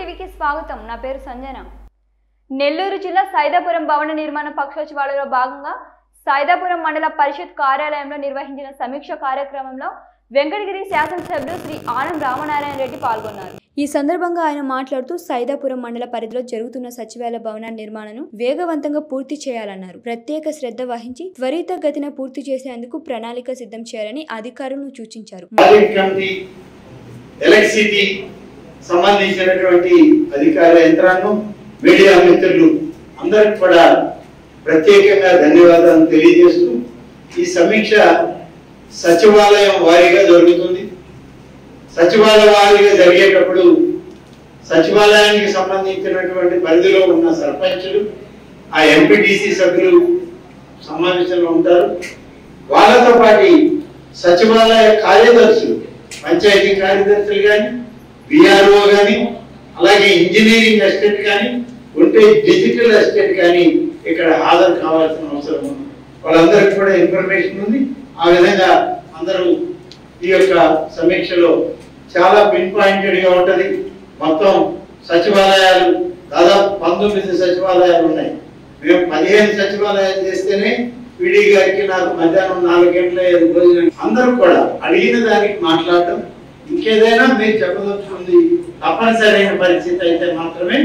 టీవీకి స్వాగతం నా పేరు సంజన నెల్లూరు జిల్లా సైదాపురం భవన నిర్మాణ పక్షోత్సవాలలో భాగంగా సైదాపురం మండల పరిషత్ కార్యాలయంలో నిర్వహించిన సమీక్ష కార్యక్రమంలో వెంకటగిరి శాసనసభ్యులు శ్రీ ఆనం రామనారాయణ రెడ్డి పాల్గొన్నారు ఈ సందర్భంగా ఆయన మాట్లాడుతూ సైదాపురం మండల పరిధిలో జరుగుతున్న సచివాలయ భవన నిర్మాణను వేగవంతంగా పూర్తి చేయాలన్నారు ప్రత్యేక శ్రద్ధ వహించి త్వరితగతిన పూర్తి చేసేందుకు ప్రణాళిక సిద్ధం చేయాలని అధికారులను సూచించారు ప్రాజెక్ట్ కమిటీ ఎలక్ట్రిసిటీ సంబంధించినటువంటి అధికార యంత్రాంగం మీడియా మిత్రులు అందరికి కూడా ప్రత్యేకంగా ధన్యవాదాలు తెలియజేస్తూ ఈ సమీక్ష సచివాలయం వారీగా జరుగుతుంది సచివాలయ వారీగా జరిగేటప్పుడు సచివాలయానికి సంబంధించినటువంటి పరిధిలో ఉన్న సర్పంచులు ఆ ఎంపీటీసీ సభ్యులు సమావేశంలో ఉంటారు వాళ్ళతో పాటు సచివాలయ కార్యదర్శులు పంచాయతీ కార్యదర్శులు కానీ విఆర్ఓ కానీ అలాగే ఇంజనీరింగ్ అసిస్టెంట్ కానీ ఉంటే డిజిటల్ అసిస్టెంట్ కానీ ఇక్కడ హాజరు కావాల్సిన అవసరం ఉంది వాళ్ళందరికీ కూడా ఇన్ఫర్మేషన్ ఉంది ఆ విధంగా అందరూ ఈ యొక్క సమీక్షలో చాలా పిన్ పాయింటెడ్ గా ఉంటది మొత్తం సచివాలయాలు దాదాపు పంతొమ్మిది సచివాలయాలు ఉన్నాయి మేము పదిహేను సచివాలయాలు చేస్తేనే పీడీ గారికి నాకు మధ్యాహ్నం నాలుగు గంటల ఐదు భోజనం అందరూ కూడా అడిగిన దానికి మాట్లాడటం ఇంకేదైనా మీరు చెప్పదలుచుకుంది తప్పనిసరైన పరిస్థితి అయితే మాత్రమే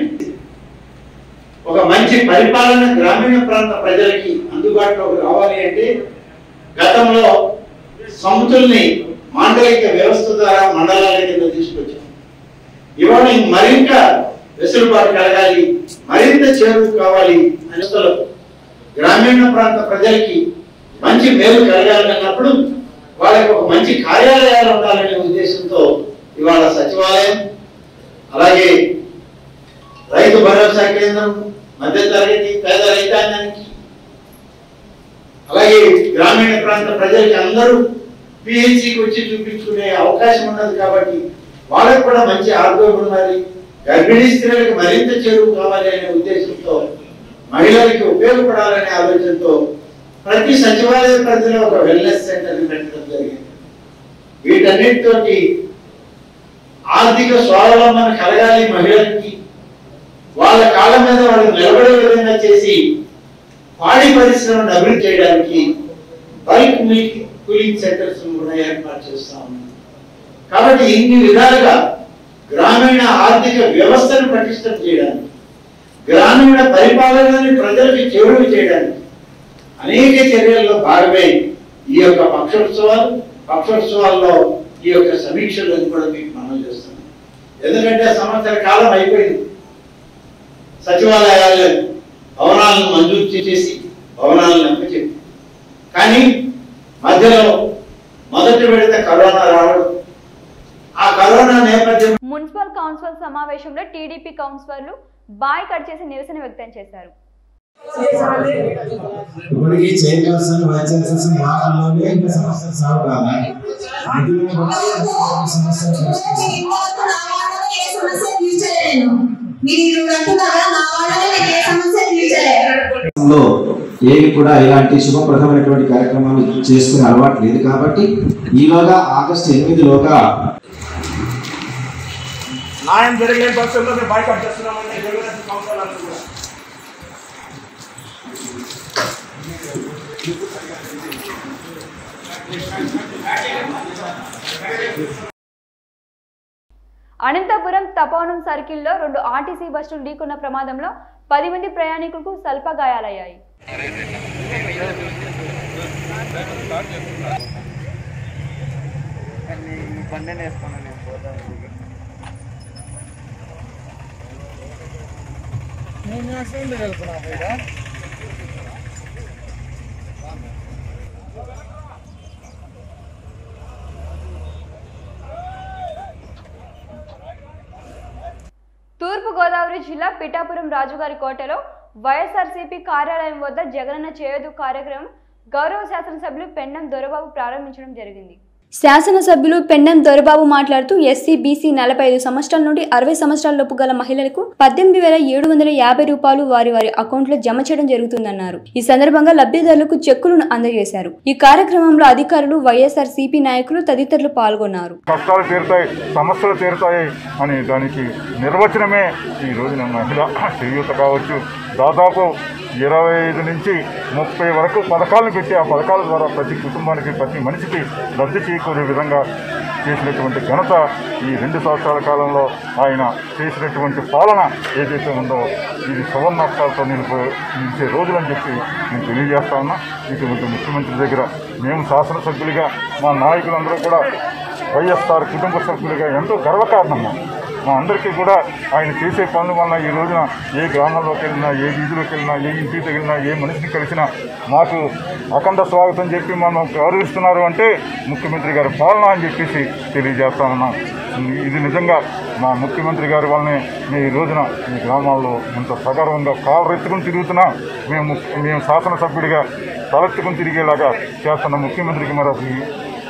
ఒక మంచి పరిపాలన గ్రామీణ ప్రాంత ప్రజలకి అందుబాటులోకి రావాలి అంటే గతంలో సముతుల్ని మాండలిక వ్యవస్థ ద్వారా మండలాల కింద తీసుకొచ్చాం ఇవాళ ఇంక మరింత వెసులుబాటు కలగాలి మరింత చేరువు కావాలి అనుసలు గ్రామీణ ప్రాంత ప్రజలకి మంచి మేలు కలగాలన్నప్పుడు వాళ్ళకి ఒక మంచి కార్యాలయాలు ఉండాలనే ఉద్దేశంతో ఇవాళ సచివాలయం అలాగే రైతు భరోసా కేంద్రం మధ్యతరగతి పేద రైతాంగానికి అలాగే గ్రామీణ ప్రాంత ప్రజలకి అందరూ పిహెచ్సికి వచ్చి చూపించుకునే అవకాశం ఉన్నది కాబట్టి వాళ్ళకి కూడా మంచి ఆరోగ్యం ఉండాలి గర్భిణీ స్త్రీలకు మరింత చేరువు కావాలి అనే ఉద్దేశంతో మహిళలకి ఉపయోగపడాలనే ఆలోచనతో ప్రతి సచివాలయ పరిధిలో ఒక వెల్నెస్ సెంటర్ పెట్టడం జరిగింది వీటన్నిటితోటి ఆర్థిక స్వావలంబన కలగాలి మహిళలకి వాళ్ళ కాళ్ళ మీద వాళ్ళు నిలబడే విధంగా చేసి పాడి పరిశ్రమను అభివృద్ధి చేయడానికి బల్క్ మిల్క్ కూలింగ్ సెంటర్స్ కూడా ఏర్పాటు చేస్తా ఉన్నాం కాబట్టి ఇన్ని విధాలుగా గ్రామీణ ఆర్థిక వ్యవస్థను పటిష్టం చేయడానికి గ్రామీణ పరిపాలనని ప్రజలకు చేరువ చేయడానికి అనేక చర్యల్లో భాగమే ఈ యొక్క పక్షోత్సవాలు పక్షోత్సవాల్లో ఈ యొక్క సమీక్షలు అని కూడా మీకు మనం చేస్తున్నాం ఎందుకంటే సంవత్సర కాలం అయిపోయింది సచివాలయాలు భవనాలను మంజూరు చేసి భవనాలను అప్పచెప్పి కానీ మధ్యలో మొదటి విడత కరోనా రావడం ఆ కరోనా నేపథ్యం మున్సిపల్ కౌన్సిల్ సమావేశంలో టీడీపీ కౌన్సిలర్లు బాయ్ కట్ చేసి నిరసన వ్యక్తం చేశారు ఇప్పటికీ చైర్పర్సన్ వైస్ చైర్పర్సన్ వాహనంలోనే ఇంకా సమస్యలు సాగు కాదా నిధులను బట్టి సమస్యలు పరిష్కరిస్తాం. ఏ సమస్య తీర్చలేను మీరు అంటున్నారా నా వాళ్ళనే నేను ఏ సమస్య తీర్చలేను లో ఏవి కూడా ఇలాంటి శుభప్రదమైనటువంటి కార్యక్రమాలు చేసుకునే అలవాటు లేదు కాబట్టి ఈలోగా ఆగస్టు ఎనిమిదిలోగా న్యాయం జరగలేని పక్షంలో మేము బాయ్కాట్ చేస్తున్నామండి జగన్ కౌన్సిల్ అందరూ కూడా అనంతపురం తపోవనం సర్కిల్లో రెండు ఆర్టీసీ బస్సులు ఢీకొన్న ప్రమాదంలో పది మంది ప్రయాణికులకు స్వల్ప గాయాలయ్యాయి తూర్పు గోదావరి జిల్లా పిఠాపురం రాజుగారి కోటలో వైఎస్ఆర్సీపీ కార్యాలయం వద్ద జగనన్న చేయదు కార్యక్రమం గౌరవ శాసనసభ్యులు పెండం దొరబాబు ప్రారంభించడం జరిగింది శాసనసభ్యులు పెండెం దొరబాబు మాట్లాడుతూ ఎస్సీ బీసీ నలభై ఐదు సంవత్సరాల నుండి అరవై సంవత్సరాల లోపు గల మహిళలకు పద్దెనిమిది వేల ఏడు వందల యాభై రూపాయలు వారి వారి అకౌంట్లో జమ చేయడం జరుగుతుందన్నారు ఈ సందర్భంగా లబ్ధిదారులకు చెక్కులను అందజేశారు ఈ కార్యక్రమంలో అధికారులు వైఎస్ఆర్ సిపి నాయకులు తదితరులు పాల్గొన్నారు కష్టాలు తీరుతాయి సమస్యలు తీరుతాయి అని దానికి నిర్వచనమే ఈ రోజున మహిళ చేయూత కావచ్చు దాదాపు ఇరవై ఐదు నుంచి ముప్పై వరకు పథకాలను పెట్టి ఆ పథకాల ద్వారా ప్రతి కుటుంబానికి ప్రతి మనిషికి లబ్ధి చేకూరే విధంగా చేసినటువంటి ఘనత ఈ రెండు సంవత్సరాల కాలంలో ఆయన చేసినటువంటి పాలన ఏదైతే ఉందో ఇది సువర్ణాక్షరాలతో నిలిపో నిలిచే రోజులని చెప్పి నేను తెలియజేస్తా ఉన్నా ఇటువంటి ముఖ్యమంత్రి దగ్గర మేము శాసనసభ్యులుగా మా నాయకులందరూ కూడా వైఎస్ఆర్ కుటుంబ సభ్యులుగా ఎంతో గర్వకారణము మా అందరికీ కూడా ఆయన చేసే పనుల వలన ఈ రోజున ఏ గ్రామంలోకి వెళ్ళినా ఏ వీధిలోకి వెళ్ళినా ఏ ఇంటికి తగిలినా ఏ మనిషిని కలిసినా మాకు అఖండ స్వాగతం చెప్పి మనం గౌరవిస్తున్నారు అంటే ముఖ్యమంత్రి గారి పాలన అని చెప్పేసి తెలియజేస్తా ఉన్నాం ఇది నిజంగా మా ముఖ్యమంత్రి గారి వల్లనే మేము ఈ రోజున ఈ గ్రామాల్లో ఇంత సగర్వంగా కాలు ఎత్తుకుని తిరుగుతున్నా మేము ముఖ్య- మేము శాసనసభ్యుడిగా తలెత్తుకుని తిరిగేలాగా చేస్తున్న ముఖ్యమంత్రికి మరొక ఈ-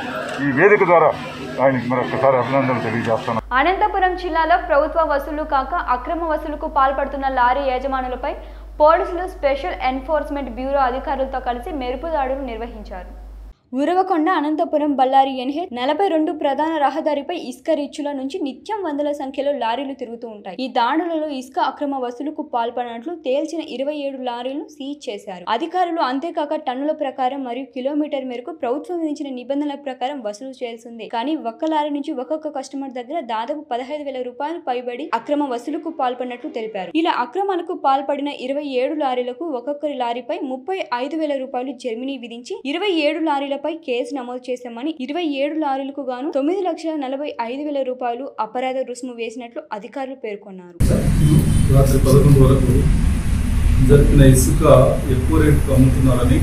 ఈ వేదిక ద్వారా ఆయనకి మరొకసారి అభినందనలు తెలియజేస్తున్నాను అనంతపురం జిల్లాలో ప్రభుత్వ వసూలు కాక అక్రమ వసూలుకు పాల్పడుతున్న లారీ యజమానులపై పోలీసులు స్పెషల్ ఎన్ఫోర్స్మెంట్ బ్యూరో అధికారులతో కలిసి మెరుపు దాడులు నిర్వహించారు ఉరవకొండ అనంతపురం బళ్ళారి ఎన్హెచ్ నలభై రెండు ప్రధాన రహదారిపై ఇసుక రీచుల నుంచి నిత్యం వందల సంఖ్యలో లారీలు తిరుగుతూ ఉంటాయి ఈ దాడులలో ఇసుక అక్రమ వసూలుకు పాల్పడినట్లు తేల్చిన ఇరవై ఏడు లారీలను సీజ్ చేశారు అధికారులు అంతేకాక టన్నుల ప్రకారం మరియు కిలోమీటర్ మేరకు ప్రభుత్వం విధించిన నిబంధనల ప్రకారం వసూలు చేయాల్సిందే కానీ ఒక్క లారీ నుంచి ఒక్కొక్క కస్టమర్ దగ్గర దాదాపు పదహైదు వేల రూపాయలు పైబడి అక్రమ వసూలుకు పాల్పడినట్లు తెలిపారు ఇలా అక్రమాలకు పాల్పడిన ఇరవై ఏడు లారీలకు ఒక్కొక్కరి లారీపై ముప్పై ఐదు వేల రూపాయలు జర్మినీ విధించి ఇరవై ఏడు లారీలపై కేసు నమోదు చేశామని ఇరవై ఏడు లారీలకు గాను తొమ్మిది లక్షల నలభై ఐదు వేల రూపాయలు అపరాధ రుసుము వేసినట్లు అధికారులు పేర్కొన్నారు రాత్రి పదకొండు వరకు జరిపిన ఇసుక ఎక్కువ రేటుకు అమ్ముతున్నారని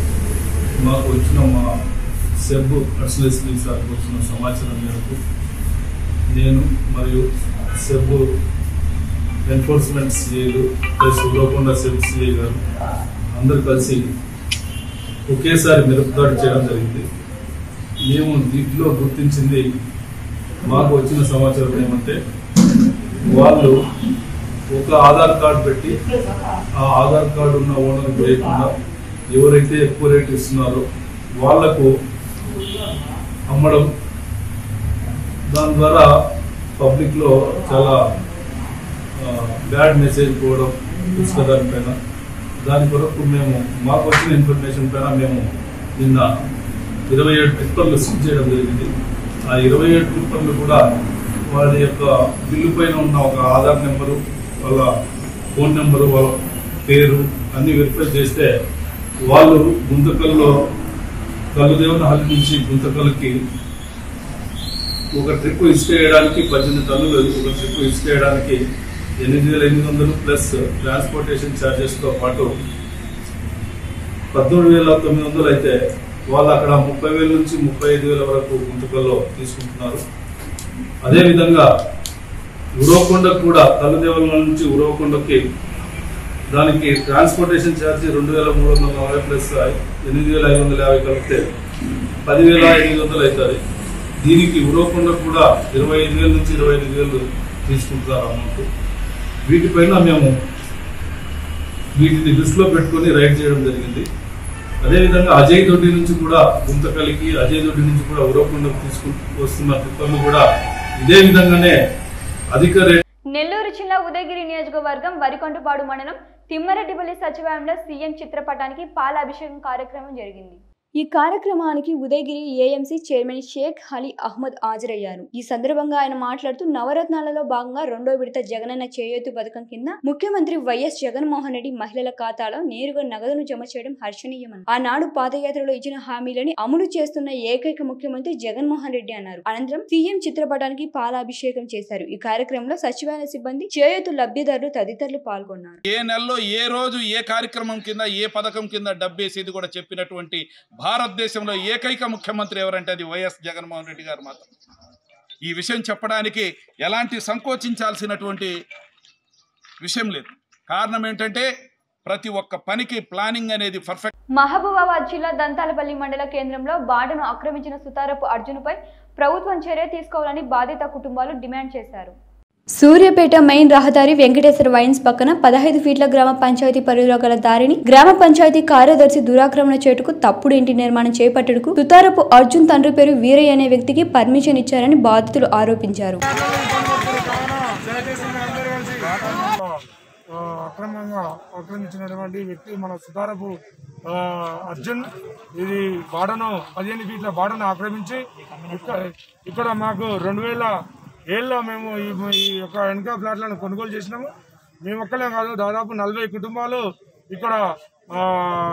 మాకు వచ్చిన మా సెబ్ అడిషనల్ ఎస్పీ సార్కి వచ్చిన సమాచారం మేరకు నేను మరియు సెబ్ ఎన్ఫోర్స్మెంట్ సిఐలు ప్లస్ ఉరవకొండ సెబ్ సిఐ గారు అందరూ కలిసి ఒకేసారి మిరపదాడి చేయడం జరిగింది మేము దీంట్లో గుర్తించింది మాకు వచ్చిన సమాచారం ఏమంటే వాళ్ళు ఒక ఆధార్ కార్డు పెట్టి ఆ ఆధార్ కార్డు ఉన్న ఓనర్ లేకుండా ఎవరైతే ఎక్కువ రేట్ ఇస్తున్నారో వాళ్లకు అమ్మడం దాని ద్వారా పబ్లిక్లో చాలా బ్యాడ్ మెసేజ్ పోవడం ఇసుక దానిపైన దాని కొరకు మేము మాకు వచ్చిన ఇన్ఫర్మేషన్ పైన మేము నిన్న ఇరవై ఏడు ట్రిప్పర్లు సీజ్ చేయడం జరిగింది ఆ ఇరవై ఏడు ట్రిప్పర్లు కూడా వాళ్ళ యొక్క బిల్లు పైన ఉన్న ఒక ఆధార్ నెంబరు వాళ్ళ ఫోన్ నెంబరు వాళ్ళ పేరు అన్ని వెరిఫై చేస్తే వాళ్ళు గుంతకల్లో కల్లుదేవన హల్లి నుంచి గుంతకల్కి ఒక ట్రిప్ ఇసుక వేయడానికి పద్దెనిమిది టన్నులు ఒక ట్రిప్ ఇసుక వేయడానికి ఎనిమిది వేల ఎనిమిది వందలు ప్లస్ ట్రాన్స్పోర్టేషన్ ఛార్జెస్తో పాటు పద్మూడు వేల తొమ్మిది వందలు అయితే వాళ్ళు అక్కడ ముప్పై వేల నుంచి ముప్పై ఐదు వేల వరకు గుంతకల్లో తీసుకుంటున్నారు అదేవిధంగా ఉరవకొండకు కూడా తల్లిదేవల నుంచి ఉరవకొండకి దానికి ట్రాన్స్పోర్టేషన్ ఛార్జీ రెండు వేల మూడు వందల నలభై ప్లస్ ఎనిమిది వేల ఐదు వందల యాభై కలిపితే పదివేల ఎనిమిది వందలు అవుతుంది దీనికి ఉరవకొండ కూడా ఇరవై ఐదు వేల నుంచి ఇరవై ఐదు వేలు తీసుకుంటున్నారు అమౌంట్ వీటిపైన మేము వీటిని దృష్టిలో పెట్టుకొని రైడ్ చేయడం జరిగింది అదేవిధంగా అజయ్ దొడ్డి నుంచి కూడా గుంతకలికి అజయ్ దొడ్డి నుంచి కూడా ఉరవకొండకు తీసుకు వస్తున్న ట్రిప్పర్లు కూడా ఇదే విధంగానే అధిక రేట్ నెల్లూరు జిల్లా ఉదయగిరి నియోజకవర్గం వరికొండపాడు మండలం తిమ్మారెడ్డిపల్లి సచివాలయంలో సీఎం చిత్రపటానికి పాలాభిషేకం కార్యక్రమం జరిగింది ఈ కార్యక్రమానికి ఉదయగిరి ఏఎంసీ చైర్మన్ షేక్ అలీ అహ్మద్ హాజరయ్యారు ఈ సందర్భంగా ఆయన మాట్లాడుతూ నవరత్నాలలో భాగంగా రెండో విడత జగనన్న చేయూతు పథకం కింద ముఖ్యమంత్రి వైఎస్ జగన్మోహన్ రెడ్డి మహిళల ఖాతాలో నేరుగా నగదును జమ చేయడం హర్షణీయమని ఆనాడు పాదయాత్రలో ఇచ్చిన హామీలని అమలు చేస్తున్న ఏకైక ముఖ్యమంత్రి జగన్మోహన్ రెడ్డి అన్నారు అనంతరం సీఎం చిత్రపటానికి పాలాభిషేకం చేశారు ఈ కార్యక్రమంలో సచివాలయ సిబ్బంది చేయూతు లబ్ధిదారులు తదితరులు పాల్గొన్నారు ఏ నెలలో ఏ రోజు ఏ కార్యక్రమం కింద ఏ పథకం కింద డబ్బేసేది కూడా చెప్పినటువంటి భారతదేశంలో ఏకైక ముఖ్యమంత్రి ఎవరంటే అది వైఎస్ జగన్మోహన్ రెడ్డి గారు మాత్రం ఈ విషయం చెప్పడానికి ఎలాంటి సంకోచించాల్సినటువంటి విషయం లేదు కారణం ఏంటంటే ప్రతి ఒక్క పనికి ప్లానింగ్ అనేది పర్ఫెక్ట్ మహబూబాబాద్ జిల్లా దంతాలపల్లి మండల కేంద్రంలో బాటను ఆక్రమించిన సుతారపు అర్జున్పై ప్రభుత్వం చర్య తీసుకోవాలని బాధిత కుటుంబాలు డిమాండ్ చేశారు సూర్యాపేట మెయిన్ రహదారి వెంకటేశ్వర వైన్స్ పక్కన పదహైదు ఫీట్ల గ్రామ పంచాయతీ పరిధిలో గల దారిని గ్రామ పంచాయతీ కార్యదర్శి దురాక్రమణ చేటుకు తప్పుడు ఇంటి నిర్మాణం చేపట్టడుకు సుతారపు అర్జున్ తండ్రి పేరు వీరయ్య అనే వ్యక్తికి పర్మిషన్ ఇచ్చారని బాధితులు ఆరోపించారు ఆ, అక్రమంగా ఆక్రమించినటువంటి వ్యక్తి మన సుతారపు ఆ, అర్జున్ ఇది బాడను పదిహేను ఫీట్ల బాడను ఆక్రమించి ఇక్కడ ఇక్కడ మాకు రెండు వేల ఏళ్ళలో మేము ఈ ఈ యొక్క వెనక ఫ్లాట్లను కొనుగోలు చేసినాము మేము ఒక్కలే కాదు దాదాపు నలభై కుటుంబాలు ఇక్కడ ఆ,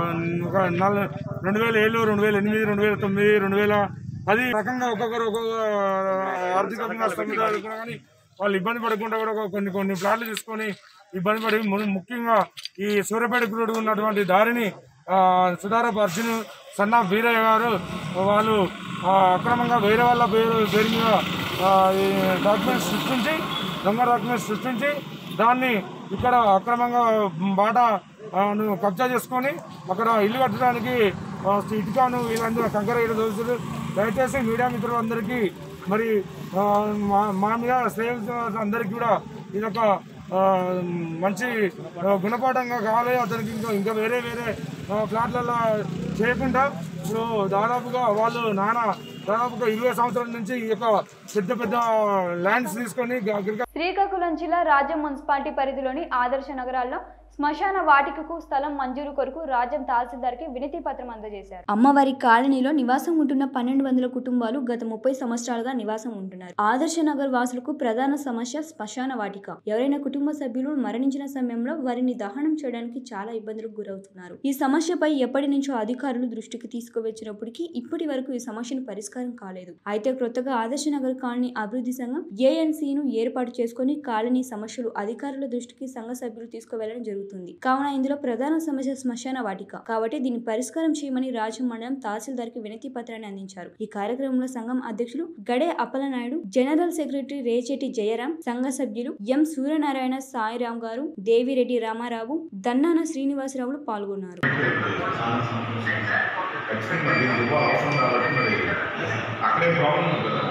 ఒక నల రెండు వేల ఏళ్ళు రెండు వేల ఎనిమిది రెండు వేల తొమ్మిది రెండు వేల పది రకంగా ఒక్కొక్కరు ఒక్కొక్క ఆర్థికంగా స్థితిలో కానీ వాళ్ళు ఇబ్బంది పడకుండా కూడా ఒక కొన్ని కొన్ని ప్లాట్లు తీసుకొని ఇబ్బంది పడి ము- ముఖ్యంగా ఈ సూర్యపేట రోడ్డు ఉన్నటువంటి దారిని ఆ, సుధారపు అర్జున్ సన్న వీరయ్య గారు వాళ్ళు ఆ, అక్రమంగా వేరే వాళ్ళ పేరు పేరు మీద ఆ, ఈ డాక్యుమెంట్స్ సృష్టించి దొంగ డాక్యుమెంట్స్ సృష్టించి దాన్ని ఇక్కడ అక్రమంగా బాట ఆ, ను కబ్జా చేసుకొని అక్కడ ఇల్లు కట్టడానికి ఆ, ఇటుకను వీళ్ళందరూ కంకర ఇటు దోసులు దయచేసి మీడియా మిత్రులందరికీ మరి ఆ, మా మా మీద శ్రేయస్ అందరికీ కూడా ఇదొక ఆ, మంచి ఆ, గుణపాఠంగా కావాలి అతనికి ఇంకా ఇంకా వేరే వేరే ఆ, ఫ్లాట్లలో చేయకుండా ఇప్పుడు దాదాపుగా వాళ్ళు నాన్న దాదాపుగా ఇరవై సంవత్సరాల నుంచి ఈ యొక్క పెద్ద పెద్ద ల్యాండ్స్ తీసుకొని అగ్రికల్చర్ శ్రీకాకుళం జిల్లా రాజ్యం మున్సిపాలిటీ పరిధిలోని ఆదర్శ నగరాల్లో శ్మశాన వాటికకు స్థలం మంజూరు కొరకు రాజ్యం తహసీల్దార్కి వినతి పత్రం అందజేశారు అమ్మవారి కాలనీలో నివాసం ఉంటున్న పన్నెండు వందల కుటుంబాలు గత ముప్పై సంవత్సరాలుగా నివాసం ఉంటున్నారు ఆదర్శ నగర్ వాసులకు ప్రధాన సమస్య శ్మశాన వాటిక ఎవరైనా కుటుంబ సభ్యులు మరణించిన సమయంలో వారిని దహనం చేయడానికి చాలా ఇబ్బందులకు గురవుతున్నారు ఈ సమస్యపై ఎప్పటి నుంచో అధికారులు దృష్టికి తీసుకువచ్చినప్పటికీ ఇప్పటి వరకు ఈ సమస్యను పరిష్కారం కాలేదు అయితే క్రొత్తగా ఆదర్శ నగర్ కాలనీ అభివృద్ధి సంఘం ఏఎన్సీను ఏర్పాటు చేసుకుని కాలనీ సమస్యలు అధికారుల దృష్టికి సంఘ సభ్యులు తీసుకువెళ్లడం జరుగుతుంది కావున ఇందులో ప్రధాన సమస్య శ్మశాన వాటిక కాబట్టి దీన్ని పరిష్కారం చేయమని రాజం మండలం తహసీల్దార్కి వినతి పత్రాన్ని అందించారు ఈ కార్యక్రమంలో సంఘం అధ్యక్షులు గడే అప్పలనాయుడు జనరల్ సెక్రటరీ రేచెటి జయరాం సంఘ సభ్యులు ఎం సూర్యనారాయణ సాయిరాం గారు దేవిరెడ్డి రామారావు దన్నాన శ్రీనివాసరావులు పాల్గొన్నారు ఖచ్చితంగా మరి యువ అవసరం కాబట్టి మరి అక్కడే ప్రాబ్లం ఉంది కదా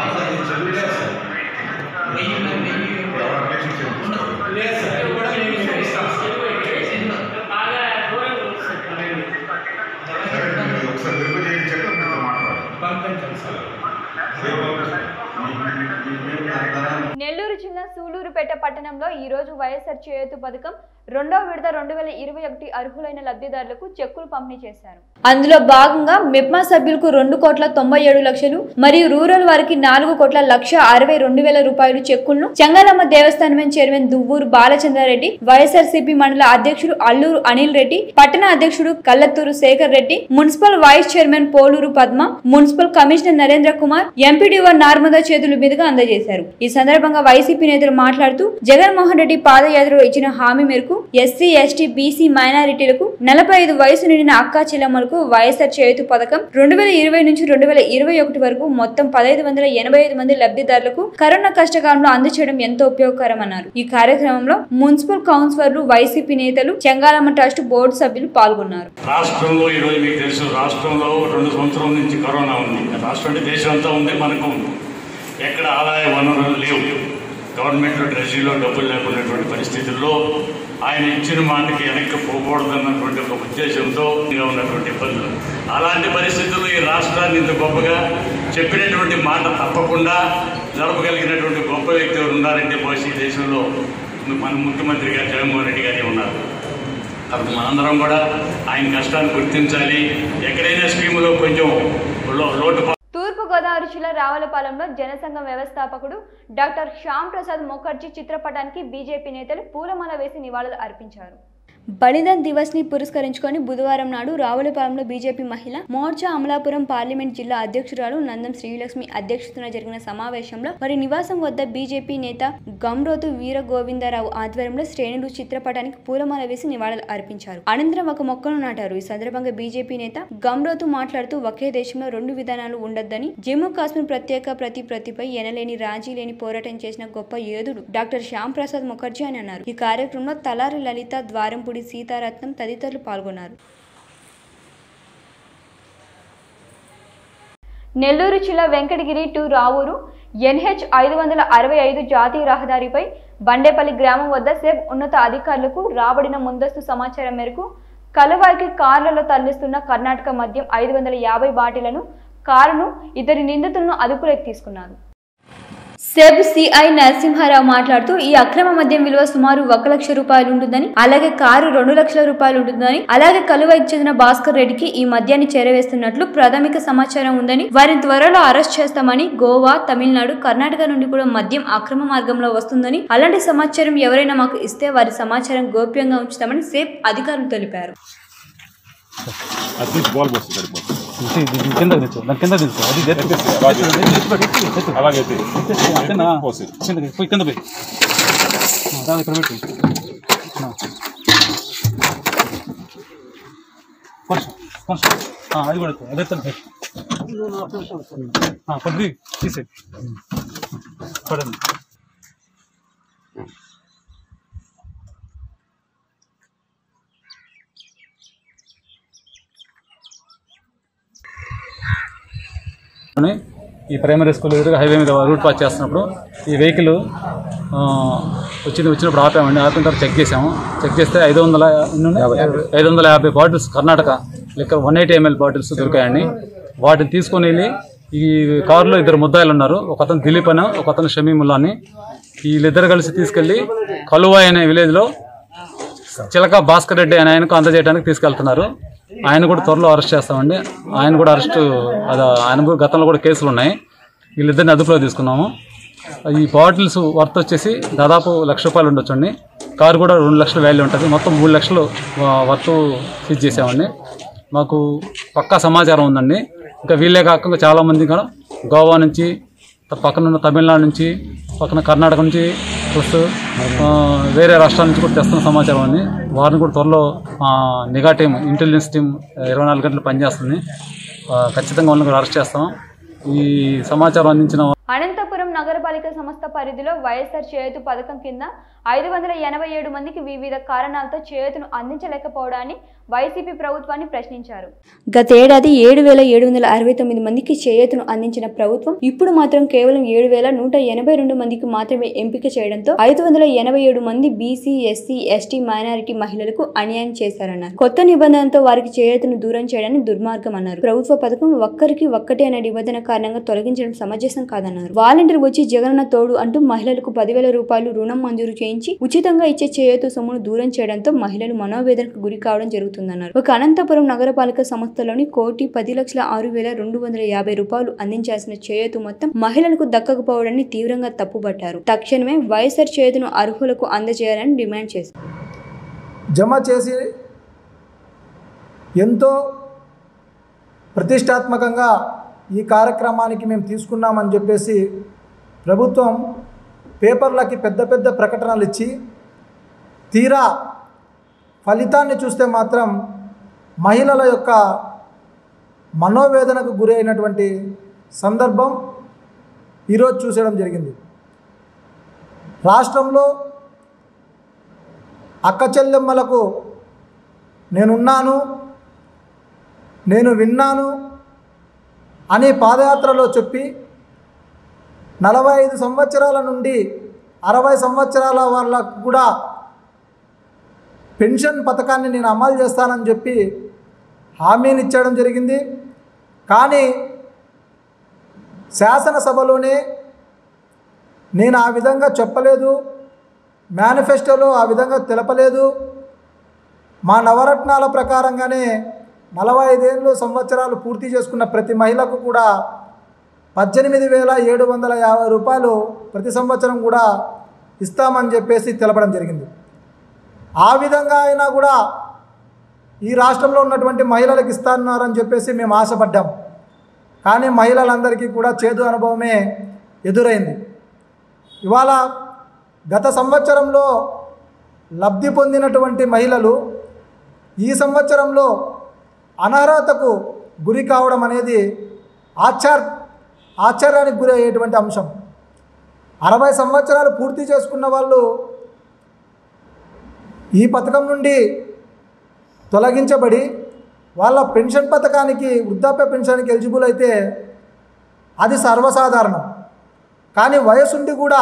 ఎవరు అబ్జెక్షన్ చేస్తారు సరే మీరు ఒకసారి వెరిఫై చేయించాక మీతో మాట్లాడాలి నెల్లూరు జిల్లా సూలూరుపేట పట్టణంలో ఈ రోజు వైఎస్ఆర్ చేయూత పథకం రెండో విడత రెండు వేల ఇరవై ఒకటి అర్హులైన లబ్ధిదారులకు చెక్కులు పంపిణీ చేశారు అందులో భాగంగా మెప్మా సభ్యులకు రెండు కోట్ల తొంభై ఏడు లక్షలు మరియు రూరల్ వారికి నాలుగు కోట్ల లక్ష అరవై రెండు వేల రూపాయలు చెక్కులను చెంగాలమ్మ దేవస్థానం చైర్మన్ దువ్వూరు బాలచంద్రారెడ్డి వైఎస్ఆర్సీపీ మండల అధ్యక్షుడు అల్లూరు అనిల్ రెడ్డి పట్టణ అధ్యక్షుడు Kallathuru Shekar Reddy municipal vice chairman Poluru Padma municipal commissioner Narendra Kumar MPDO Narmada చేతుల మీదుగా అందజేశారు ఈ సందర్భంగా వైసీపీ నేతలు మాట్లాడుతూ జగన్మోహన్ రెడ్డి పాదయాత్రలో ఇచ్చిన హామీ మేరకు ఎస్సీ ఎస్టీ బీసీ మైనారిటీలకు నలభై ఐదు వయసు నిండిన అక్కా చెల్లెమ్మలకు వైఎస్ఆర్ చేయుతు పథకం రెండు వేల ఇరవై నుంచి రెండు వేల ఇరవై ఒకటి వరకు మొత్తం పదహైదు వందల ఎనభై ఐదు మంది లబ్ధిదారులకు కరోనా కష్టకాలంలో అందచేయడం ఎంతో ఉపయోగకరమన్నారు ఈ కార్యక్రమంలో మున్సిపల్ కౌన్సిలర్లు వైసీపీ నేతలు చెంగాలమ్మ ట్రస్ట్ బోర్డు సభ్యులు పాల్గొన్నారు రాష్ట్రంలో ఈరోజు మీకు తెలుసు రాష్ట్రంలో రెండు సంవత్సరాల నుంచి కరోనా ఉంది రాష్ట్రం అంటే దేశం అంతా ఉంది మనకు ఉంది ఎక్కడ ఆదాయ వనరులు లేవు గవర్నమెంట్లో ట్రెజరీలో డబ్బులు లేకున్నటువంటి పరిస్థితుల్లో ఆయన ఇచ్చిన మాటకి వెనక్కి పోకూడదన్నటువంటి ఒక ఉద్దేశంతో ఇంకా ఉన్నటువంటి ఇబ్బందులు అలాంటి పరిస్థితుల్లో ఈ రాష్ట్రాన్ని ఇంత గొప్పగా చెప్పినటువంటి మాట తప్పకుండా జరపగలిగినటువంటి గొప్ప వ్యక్తి ఎవరు ఉన్నారంటే బహుశా ఈ దేశంలో మన ముఖ్యమంత్రి గారు జగన్మోహన్ రెడ్డి గారే ఉన్నారు కాబట్టి మనందరం కూడా ఆయన కష్టాన్ని గుర్తించాలి ఎక్కడైనా స్కీములో కొంచెం లో- లోటు తూర్పు గోదావరి జిల్లా రావులపాలెంలో జనసంఘం వ్యవస్థాపకుడు డాక్టర్ శ్యామ్ ప్రసాద్ ముఖర్జీ చిత్రపటానికి బీజేపీ నేతలు పూలమాల వేసి నివాళులు అర్పించారు బలిదాన్ దివస్ ని పురస్కరించుకొని బుధవారం నాడు రావులపాలెంలో బీజేపీ మహిళ మోర్చా అమలాపురం పార్లమెంట్ జిల్లా అధ్యక్షురాలు నందం శ్రీలక్ష్మి అధ్యక్షతన జరిగిన సమావేశంలో వారి నివాసం వద్ద బీజేపీ నేత గమ్రోతు వీర గోవిందరావు ఆధ్వర్యంలో శ్రేణులు చిత్రపటానికి పూలమాల వేసి నివాళులు అర్పించారు అనంతరం ఒక మొక్కను నాటారు ఈ సందర్భంగా బీజేపీ నేత గమ్రోతు మాట్లాడుతూ ఒకే దేశంలో రెండు విధానాలు ఉండొద్దని జమ్మూ కాశ్మీర్ ప్రత్యేక ప్రతి ప్రతిపై ఎనలేని రాజీ లేని పోరాటం చేసిన గొప్ప యోధుడు డాక్టర్ శ్యామ్ ప్రసాద్ ముఖర్జీ అని అన్నారు ఈ కార్యక్రమంలో తలారి లలిత ద్వారంపూడి అంగడి సీతారత్నం తదితరులు పాల్గొన్నారు నెల్లూరు జిల్లా వెంకటగిరి టు రావూరు ఎన్హెచ్ ఐదు వందల అరవై ఐదు జాతీయ రహదారిపై బండేపల్లి గ్రామం వద్ద సెబ్ ఉన్నత అధికారులకు రాబడిన ముందస్తు సమాచారం మేరకు కలువాయికి కార్లలో తరలిస్తున్న కర్ణాటక మద్యం ఐదు వందల యాభై బాటిలను కారును ఇద్దరి నిందితులను అదుపులోకి తీసుకున్నారు సెబ్ సిఐ నరసింహారావు మాట్లాడుతూ ఈ అక్రమ మద్యం విలువ సుమారు ఒక లక్ష రూపాయలు ఉంటుందని అలాగే కారు రెండు లక్షల రూపాయలు ఉంటుందని అలాగే కలువైకి చెందిన భాస్కర్ రెడ్డికి ఈ మద్యాన్ని చేరవేస్తున్నట్లు ప్రాథమిక సమాచారం ఉందని వారిని త్వరలో అరెస్ట్ చేస్తామని గోవా తమిళనాడు కర్ణాటక నుండి కూడా మద్యం అక్రమ మార్గంలో వస్తుందని అలాంటి సమాచారం ఎవరైనా మాకు ఇస్తే వారి సమాచారం గోప్యంగా ఉంచుతామని సేబ్ అధికారులు తెలిపారు అది నుంచి బాల్ పోస్తుంది సరిపోతుంది కింద దించు దాని కింద దించు అది అలాగే అలాగే అంతేనా పోసి కింద పోయి కింద పోయి ఆ, దాని ఇక్కడ పెట్టు ఆ. కొంచెం కొంచెం ఆ, అది కూడా ఎత్తు. అది ఎత్తండి కొద్ది తీసే పడండి అని ఈ ప్రైమరీ స్కూల్ ఎదురుగా హైవే మీద రూట్ పాస్ చేస్తున్నప్పుడు ఈ వెహికల్ ఆ, వచ్చింది వచ్చినప్పుడు ఆపామండి ఆపిన తర్వాత చెక్ చేసాము చెక్ చేస్తే ఐదు వందల ఎన్ని ఐదు వందల యాభై bottles Karnataka liquor one eighty ML bottles దొరికాయండి వాటిని తీసుకొని వెళ్ళి ఈ కారులో ఇద్దరు ముద్దాయిలు ఉన్నారు ఒక అతను దిలీప్ అని ఒక అతను షమీముల్లా అని వీళ్ళిద్దరు కలిసి తీసుకెళ్లి కలువాయి అనే విలేజ్లో చిలక భాస్కర్ రెడ్డి అనే ఆయనకు అందజేయడానికి తీసుకెళ్తున్నారు ఆయన కూడా త్వరలో అరెస్ట్ చేస్తామండి ఆయన కూడా అరెస్ట్ అది ఆయన కూడా గతంలో కూడా కేసులు ఉన్నాయి వీళ్ళిద్దరిని అదుపులో తీసుకున్నాము ఈ బాటిల్స్ వర్త్ వచ్చేసి దాదాపు లక్ష రూపాయలు ఉండొచ్చండి కారు కూడా రెండు లక్షల వాల్యూ ఉంటుంది మొత్తం మూడు లక్షలు వర్త్ సీజ్ చేసామండి మాకు పక్కా సమాచారం ఉందండి ఇంకా వీళ్ళే కాకుండా చాలామంది కూడా గోవా నుంచి పక్కన ఉన్న తమిళనాడు నుంచి పక్కన కర్ణాటక నుంచి ప్లస్ ఆ, వేరే రాష్ట్రాల నుంచి కూడా తెస్తున్న సమాచారం ఉంది వారిని కూడా త్వరలో ఆ, నిఘా టీం ఇంటెలిజెన్స్ టీం ఇరవై నాలుగు గంటలు పనిచేస్తుంది ఆ, ఖచ్చితంగా వాళ్ళని కూడా అరెస్ట్ చేస్తాం ఈ సమాచారం అందించిన అనంతపురం నగరపాలిక సంస్థ పరిధిలో వైఎస్ఆర్ చేయూత పథకం కింద ఐదు వందల ఎనభై ఏడు మందికి వివిధ కారణాలతో చేయూతను అందించలేకపోవడాన్ని వైసీపీ ప్రభుత్వాన్ని ప్రశ్నించారు గతేడాది ఏడు వేల ఏడు వందల అరవై తొమ్మిది మందికి చేయూతను అందించిన ప్రభుత్వం ఇప్పుడు మాత్రం కేవలం ఏడు వేల నూట ఎనభై రెండు మందికి మాత్రమే ఎంపిక చేయడంతో ఐదు వందల ఎనభై ఏడు మంది బీసీ ఎస్సీ ఎస్టీ మైనారిటీ మహిళలకు అన్యాయం చేశారన్నారు కొత్త నిబంధనతో వారికి చేయూతను దూరం చేయడాన్ని దుర్మార్గం అన్నారు ప్రభుత్వ పథకం ఒక్కరికి ఒక్కటే అనే నిబంధన కారణంగా తొలగించడం సమంజసం కాదన్నారు వాలంటీర్ వచ్చి జగనన్న తోడు అంటూ మహిళలకు పదివేల రూపాయలు రుణం మంజూరు చేయించి ఉచితంగా ఇచ్చే చేయూత సొమ్మును దూరం చేయడంతో మహిళలు మనోవేదనకు గురి కావడం జరుగుతుందన్నారు ఒక అనంతపురం నగరపాలిక సంస్థలోని కోటి పది లక్షల ఆరు వేల రెండు వందల యాభై రూపాయలు అందించాల్సిన చేయూత మొత్తం మహిళలకు దక్కకపోవడాన్ని తీవ్రంగా తప్పుపట్టారు తక్షణమే వైఎస్ఆర్ చేయూతను అర్హులకు అందజేయాలని డిమాండ్ చేశారు జమ చేసి ఎంతో ప్రతిష్టాత్మకంగా ఈ కార్యక్రమానికి మేము తీసుకున్నామని చెప్పేసి ప్రభుత్వం పేపర్లకి పెద్ద పెద్ద ప్రకటనలు ఇచ్చి తీరా ఫలితాన్ని చూస్తే మాత్రం మహిళల యొక్క మనోవేదనకు గురైనటువంటి సందర్భం ఈరోజు చూసేయడం జరిగింది రాష్ట్రంలో అక్క చెల్లెమ్మలకు నేనున్నాను నేను విన్నాను అని పాదయాత్రలో చెప్పి నలభై ఐదు సంవత్సరాల నుండి అరవై సంవత్సరాల వాళ్ళకు కూడా పెన్షన్ పథకాన్ని నేను అమలు చేస్తానని చెప్పి హామీని ఇచ్చడం జరిగింది కానీ శాసనసభలోనే నేను ఆ విధంగా చెప్పలేదు మేనిఫెస్టోలో ఆ విధంగా తెలపలేదు మా నవరత్నాల ప్రకారంగానే నలభై ఐదేళ్ళు సంవత్సరాలు పూర్తి చేసుకున్న ప్రతి మహిళకు కూడా పద్దెనిమిది వేల ఏడు వందల యాభై రూపాయలు ప్రతి సంవత్సరం కూడా ఇస్తామని చెప్పేసి తెలపడం జరిగింది ఆ విధంగా అయినా కూడా ఈ రాష్ట్రంలో ఉన్నటువంటి మహిళలకు ఇస్తారని చెప్పేసి మేము ఆశపడ్డాం కానీ మహిళలందరికీ కూడా చేదు అనుభవమే ఎదురైంది ఇవాళ గత సంవత్సరంలో లబ్ధి పొందినటువంటి మహిళలు ఈ సంవత్సరంలో అనర్హతకు గురి కావడం అనేది ఆశ్చర్ ఆశ్చర్యానికి గురి అయ్యేటువంటి అంశం అరవై సంవత్సరాలు పూర్తి చేసుకున్న వాళ్ళు ఈ పథకం నుండి తొలగించబడి వాళ్ళ పెన్షన్ పథకానికి వృద్ధాప్య పెన్షన్కి ఎలిజిబుల్ అయితే అది సర్వసాధారణం కానీ వయసుండి కూడా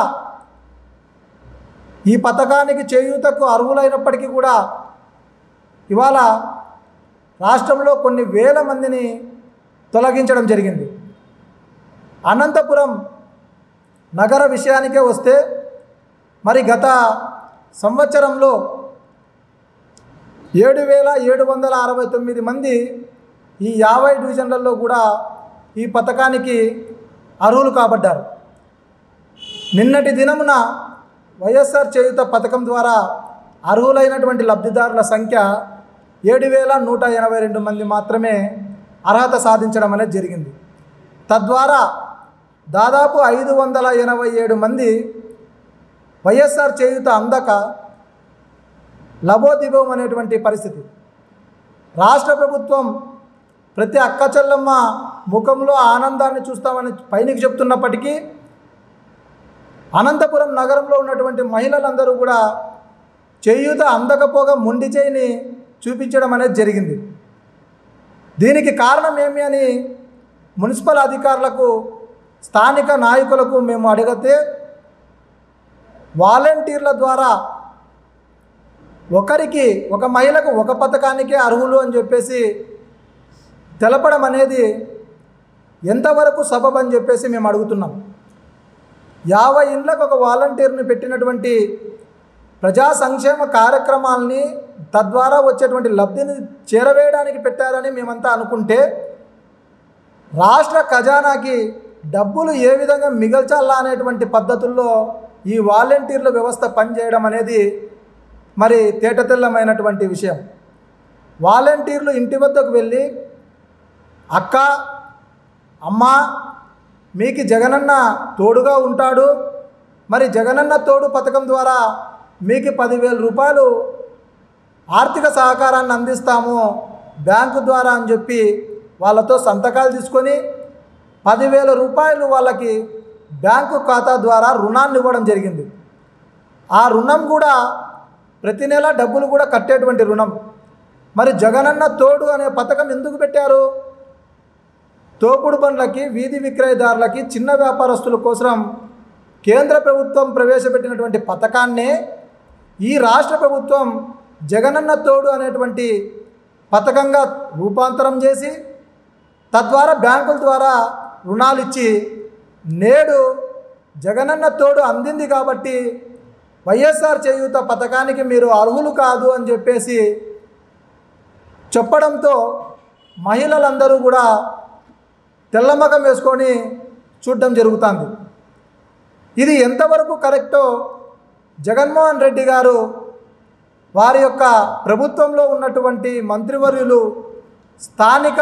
ఈ పథకానికి చేయూతకు అర్హులైనప్పటికీ కూడా ఇవాళ రాష్ట్రంలో కొన్ని వేల మందిని తొలగించడం జరిగింది అనంతపురం నగర విషయానికే వస్తే మరి గత సంవత్సరంలో ఏడు వేల ఏడు వందల అరవై తొమ్మిది మంది ఈ యాభై డివిజన్లలో కూడా ఈ పథకానికి అర్హులు కాబడ్డారు నిన్నటి దినమున వైఎస్ఆర్ చేయుత పథకం ద్వారా అర్హులైనటువంటి లబ్ధిదారుల సంఖ్య ఏడు వేల నూట ఎనభై రెండు మంది మాత్రమే అర్హత సాధించడం అనేది జరిగింది తద్వారా దాదాపు ఐదు వందల ఎనభై ఏడు మంది వైఎస్ఆర్ చేయుత అందక లబోదిబోం అనేటువంటి పరిస్థితి రాష్ట్ర ప్రభుత్వం ప్రతి అక్క చెల్లమ్మ ముఖంలో ఆనందాన్ని చూస్తామని పైనకి చెప్తున్నప్పటికీ అనంతపురం నగరంలో ఉన్నటువంటి మహిళలందరూ కూడా చేయూత అందకపోగా మొండి చేయిని చూపించడం అనేది జరిగింది దీనికి కారణం ఏమి అని మున్సిపల్ అధికారులకు స్థానిక నాయకులకు మేము అడిగితే వాలంటీర్ల ద్వారా ఒకరికి ఒక మహిళకు ఒక పథకానికే అర్హులు అని చెప్పేసి తెలపడం అనేది ఎంతవరకు సబబ్ అని చెప్పేసి మేము అడుగుతున్నాం యాభై ఇండ్లకు ఒక వాలంటీర్ని పెట్టినటువంటి ప్రజా సంక్షేమ కార్యక్రమాలని తద్వారా వచ్చేటువంటి లబ్ధిని చేరవేయడానికి పెట్టారని మేమంతా అనుకుంటే రాష్ట్ర ఖజానాకి డబ్బులు ఏ విధంగా మిగల్చాలా అనేటువంటి పద్ధతుల్లో ఈ వాలంటీర్ల వ్యవస్థ పనిచేయడం అనేది మరి తేటతెల్లమైనటువంటి విషయం వాలంటీర్లు ఇంటి వద్దకు వెళ్ళి అక్క అమ్మ మీకు జగనన్న తోడుగా ఉంటాడు మరి జగనన్న తోడు పథకం ద్వారా మీకు పదివేల రూపాయలు ఆర్థిక సహకారాన్ని అందిస్తాము బ్యాంకు ద్వారా అని చెప్పి వాళ్ళతో సంతకాలు తీసుకొని పదివేల రూపాయలు వాళ్ళకి బ్యాంకు ఖాతా ద్వారా రుణాన్ని ఇవ్వడం జరిగింది ఆ రుణం కూడా ప్రతి నెల డబ్బులు కూడా కట్టేటువంటి రుణం మరి జగనన్న తోడు అనే పథకం ఎందుకు పెట్టారు తోపుడు బండ్లకి వీధి విక్రయదారులకి చిన్న వ్యాపారస్తుల కోసం కేంద్ర ప్రభుత్వం ప్రవేశపెట్టినటువంటి పథకాన్నే ఈ రాష్ట్ర ప్రభుత్వం జగనన్న తోడు అనేటువంటి పథకంగా రూపాంతరం చేసి తద్వారా బ్యాంకుల ద్వారా రుణాలు ఇచ్చి నేడు జగనన్న తోడు అందింది కాబట్టి వైఎస్ఆర్ చేయూత పథకానికి మీరు అర్హులు కాదు అని చెప్పేసి చెప్పడంతో మహిళలందరూ కూడా తెల్లమకం వేసుకొని చూడడం జరుగుతుంది ఇది ఎంతవరకు కరెక్టో జగన్మోహన్ రెడ్డి గారు వారి యొక్క ప్రభుత్వంలో ఉన్నటువంటి మంత్రివర్యులు స్థానిక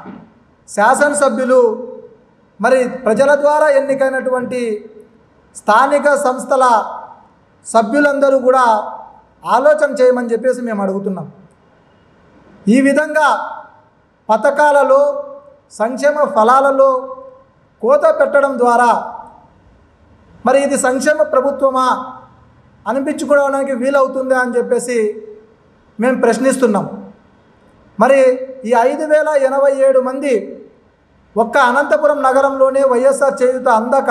శాసనసభ్యులు మరి ప్రజల ద్వారా ఎన్నికైనటువంటి స్థానిక సంస్థల సభ్యులందరూ కూడా ఆలోచన చేయమని చెప్పేసి మేము అడుగుతున్నాం ఈ విధంగా పథకాలలో సంక్షేమ ఫలాలలో కోత పెట్టడం ద్వారా మరి ఇది సంక్షేమ ప్రభుత్వమా అనిపించుకోవడానికి వీలవుతుందా అని చెప్పేసి మేము ప్రశ్నిస్తున్నాం మరి ఈ ఐదు వేల ఎనభై ఏడు మంది ఒక్క అనంతపురం నగరంలోనే వైఎస్ఆర్ చేయుత అందక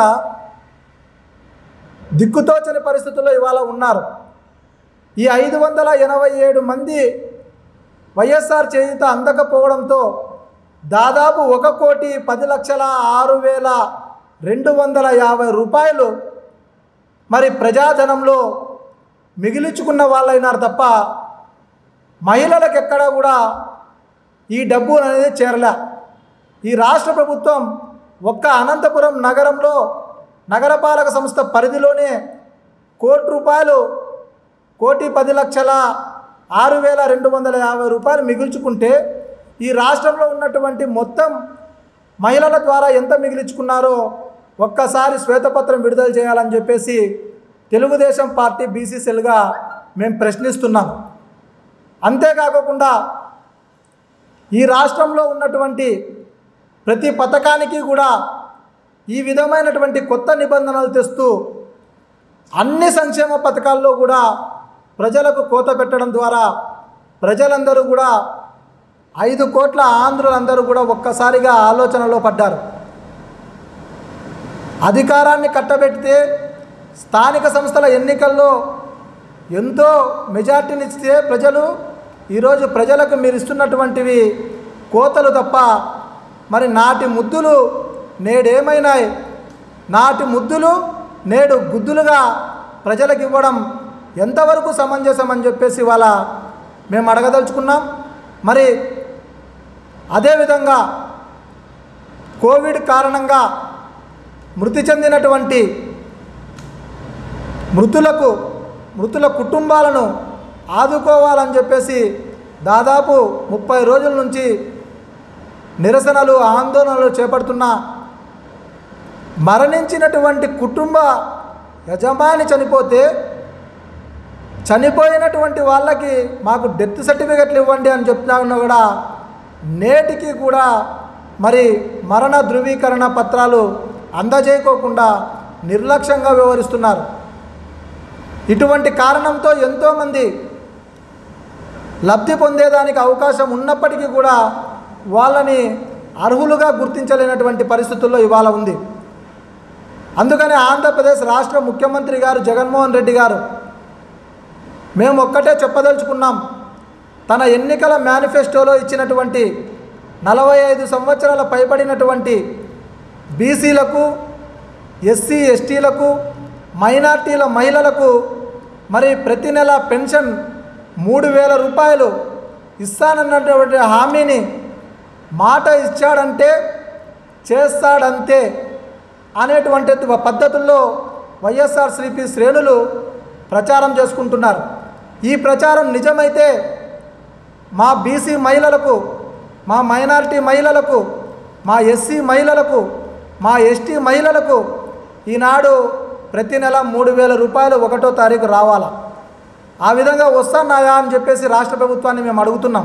దిక్కుతోచని పరిస్థితుల్లో ఇవాళ ఉన్నారు ఈ ఐదు వందల ఎనభై ఏడు మంది వైఎస్ఆర్ చేయుత అందకపోవడంతో దాదాపు ఒక కోటి పది లక్షల ఆరు వేల రెండు వందల యాభై రూపాయలు మరి ప్రజాధనంలో మిగిలించుకున్న వాళ్ళైనారు తప్ప మహిళలకు ఎక్కడా కూడా ఈ డబ్బు అనేది చేరలే ఈ రాష్ట్ర ప్రభుత్వం ఒక్క అనంతపురం నగరంలో నగరపాలక సంస్థ పరిధిలోనే కోటి రూపాయలు కోటి పది లక్షల ఆరు వేల రెండు వందల యాభై రూపాయలు మిగుల్చుకుంటే ఈ రాష్ట్రంలో ఉన్నటువంటి మొత్తం మహిళల ద్వారా ఎంత మిగిలించుకున్నారో ఒక్కసారి శ్వేతపత్రం విడుదల చేయాలని చెప్పేసి తెలుగుదేశం పార్టీ బీసీసీలుగా మేము ప్రశ్నిస్తున్నాం అంతేకాకుండా ఈ రాష్ట్రంలో ఉన్నటువంటి ప్రతి పథకానికి కూడా ఈ విధమైనటువంటి కొత్త నిబంధనలు తెస్తూ అన్ని సంక్షేమ పథకాల్లో కూడా ప్రజలకు కోత పెట్టడం ద్వారా ప్రజలందరూ కూడా ఐదు కోట్ల ఆంధ్రులందరూ కూడా ఒక్కసారిగా ఆలోచనలో పడ్డారు అధికారాన్ని కట్టబెడితే స్థానిక సంస్థల ఎన్నికల్లో ఎంతో మెజార్టీనిస్తే ప్రజలు ఈరోజు ప్రజలకు మీరు ఇస్తున్నటువంటివి కోతలు తప్ప మరి నాటి ముద్దులు నేడేమైనాయి నాటి ముద్దులు నేడు గుద్దులుగా ప్రజలకు ఇవ్వడం ఎంతవరకు సమంజసం అని చెప్పేసి ఇవాళ మేము అడగదలుచుకున్నాం మరి అదేవిధంగా కోవిడ్ కారణంగా మృతి చెందినటువంటి మృతులకు మృతుల కుటుంబాలను ఆదుకోవాలని చెప్పేసి దాదాపు ముప్పై రోజుల నుంచి నిరసనలు ఆందోళనలు చేపడుతున్న మరణించినటువంటి కుటుంబ యజమాని చనిపోతే చనిపోయినటువంటి వాళ్ళకి మాకు డెత్ సర్టిఫికెట్లు ఇవ్వండి అని చెప్తున్నా కూడా నేటికి కూడా మరి మరణ ధృవీకరణ పత్రాలు అందజేయకోకుండా నిర్లక్ష్యంగా వ్యవహరిస్తున్నారు ఇటువంటి కారణంతో ఎంతోమంది లబ్ధి పొందేదానికి అవకాశం ఉన్నప్పటికీ కూడా వాళ్ళని అర్హులుగా గుర్తించలేనటువంటి పరిస్థితుల్లో ఇవాళ ఉంది అందుకని ఆంధ్రప్రదేశ్ రాష్ట్ర ముఖ్యమంత్రి గారు జగన్మోహన్ రెడ్డి గారు మేము ఒక్కటే చెప్పదలుచుకున్నాం తన ఎన్నికల మేనిఫెస్టోలో ఇచ్చినటువంటి నలభై ఐదు సంవత్సరాల పైబడినటువంటి బీసీలకు ఎస్సీ ఎస్టీలకు మైనార్టీల మహిళలకు మరి ప్రతి నెల పెన్షన్ మూడు వేల రూపాయలు ఇస్తానన్నటువంటి హామీని మాట ఇచ్చాడంటే చేస్తాడంతే అనేటువంటి పద్ధతుల్లో వైఎస్ఆర్సీపీ శ్రేణులు ప్రచారం చేసుకుంటున్నారు ఈ ప్రచారం నిజమైతే మా బీసీ మహిళలకు మా మైనారిటీ మహిళలకు మా ఎస్సీ మహిళలకు మా ఎస్టీ మహిళలకు ఈనాడు ప్రతి నెల మూడు వేల రూపాయలు ఒకటో తారీఖు రావాలా ఆ విధంగా వస్తున్నాయా అని చెప్పేసి రాష్ట్ర ప్రభుత్వాన్ని మేము అడుగుతున్నాం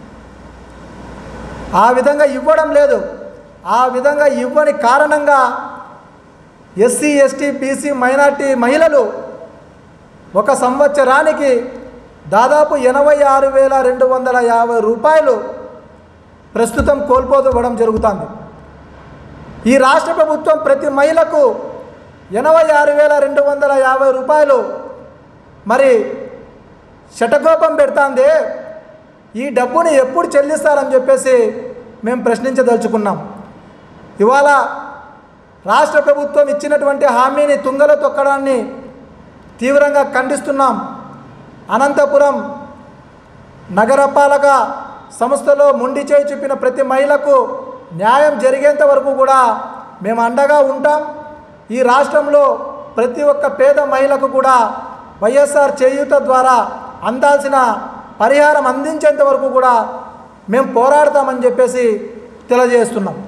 ఆ విధంగా ఇవ్వడం లేదు ఆ విధంగా ఇవ్వని కారణంగా ఎస్సీ ఎస్టీ బీసీ మైనార్టీ మహిళలు ఒక సంవత్సరానికి దాదాపు ఎనభై ఆరు వేల రెండు వందల యాభై రూపాయలు ప్రస్తుతం కోల్పోవడం జరుగుతుంది ఈ రాష్ట్ర ప్రభుత్వం ప్రతి మహిళకు ఎనభై ఆరు వేల రెండు వందల యాభై రూపాయలు మరి శటకోపం పెడుతుంది ఈ డబ్బుని ఎప్పుడు చెల్లిస్తారని చెప్పేసి మేము ప్రశ్నించదలుచుకున్నాం ఇవాళ రాష్ట్ర ప్రభుత్వం ఇచ్చినటువంటి హామీని తుంగలో తొక్కడాన్ని తీవ్రంగా ఖండిస్తున్నాం అనంతపురం నగరపాలక సంస్థలో మొండి చేయి చూపిన ప్రతి మహిళకు న్యాయం జరిగేంత వరకు కూడా మేము అండగా ఉంటాం ఈ రాష్ట్రంలో ప్రతి ఒక్క పేద మహిళకు కూడా వైఎస్ఆర్ చేయూత ద్వారా అందాల్సిన పరిహారం అందించేంత వరకు కూడా మేము పోరాడతామని చెప్పేసి తెలియజేస్తున్నాం